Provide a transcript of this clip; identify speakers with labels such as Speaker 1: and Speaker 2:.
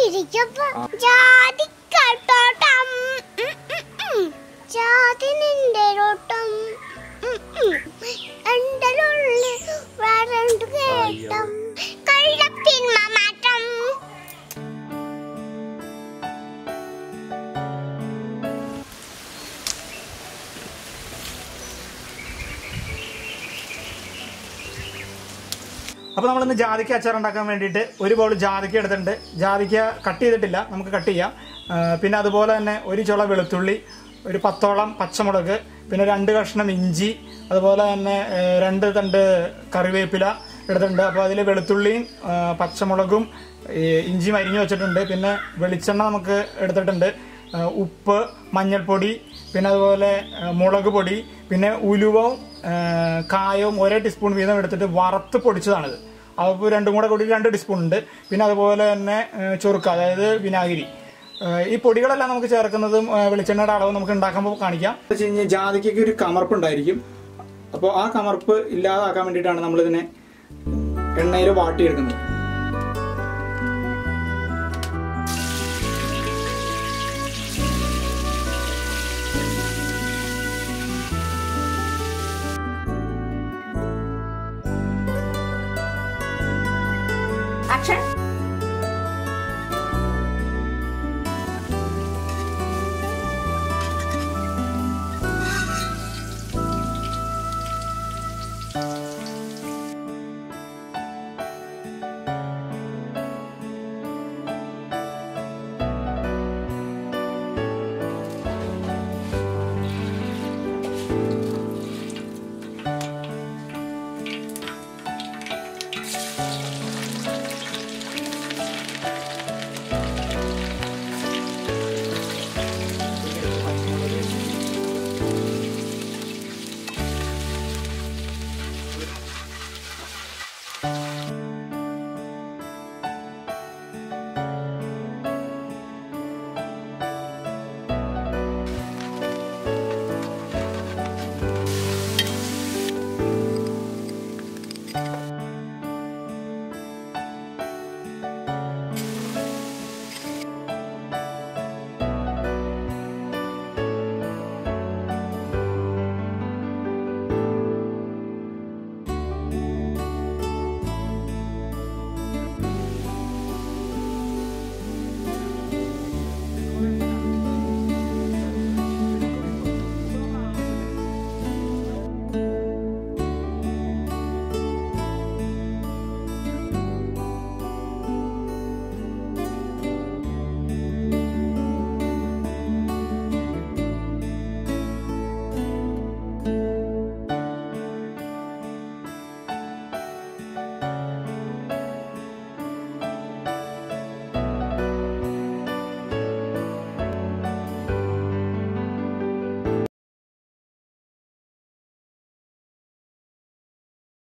Speaker 1: ഇരിക്കപ്പോ ജാതിക്കട്ടോട്ടം ഉം, ഉം, ഉം. ജാതി നിന്റെ റോട്ടം ഉം, ഉം. എന്റെ ഉള്ളിൽ വരണ്ട് കേട്ടം കള്ളപ്പിന്മ മാറ്റം
Speaker 2: അപ്പോൾ നമ്മളിന്ന് ജാതിക്ക അച്ചാർ ഉണ്ടാക്കാൻ വേണ്ടിയിട്ട് ഒരു ബൗൾ ജാതിക്ക എടുത്തിട്ടുണ്ട് ജാതിക്ക കട്ട് ചെയ്തിട്ടില്ല നമുക്ക് കട്ട് ചെയ്യാം ആ, പിന്നെ അതുപോലെ തന്നെ ഒരു ചുള വെളുത്തുള്ളി ഒരു പത്തോളം പച്ചമുളക് പിന്നെ രണ്ട് കഷ്ണം ഇഞ്ചി അതുപോലെ തന്നെ ഏ, രണ്ട് തണ്ട് കറിവേപ്പില എടുത്തിട്ടുണ്ട് അപ്പോൾ അതിൽ വെളുത്തുള്ളിയും ആ, പച്ചമുളകും ഈ ഇഞ്ചിയും അരിഞ്ഞു വെച്ചിട്ടുണ്ട് പിന്നെ വെളിച്ചെണ്ണ നമുക്ക് എടുത്തിട്ടുണ്ട് ആ, ഉപ്പ് മഞ്ഞൾപ്പൊടി പിന്നെ അതുപോലെ ആ, മുളക് പൊടി പിന്നെ ഉലുവവും ആ, കായവും ഒരേ ടീസ്പൂൺ വീതം എടുത്തിട്ട് വറുത്ത് പൊടിച്ചതാണിത് അപ്പോൾ രണ്ടും കൂടെ കൂടി രണ്ട് ടീസ്പൂൺ ഉണ്ട് പിന്നെ അതുപോലെ തന്നെ ആ, ചൊറുക്ക അതായത് വിനാഗിരി ആ, ഈ പൊടികളെല്ലാം നമുക്ക് ചേർക്കുന്നതും ആ, വെളിച്ചെണ്ണയുടെ അളവ് നമുക്ക് ഉണ്ടാക്കുമ്പോൾ കാണിക്കാം എന്ന് വെച്ച് കഴിഞ്ഞാൽ ജാതിക്കയ്ക്ക് ഒരു കമർപ്പ് ഉണ്ടായിരിക്കും അപ്പോൾ ആ കമർപ്പ് ഇല്ലാതാക്കാൻ വേണ്ടിയിട്ടാണ് നമ്മളിതിനെ എണ്ണയിൽ വാട്ടിയെടുക്കുന്നത്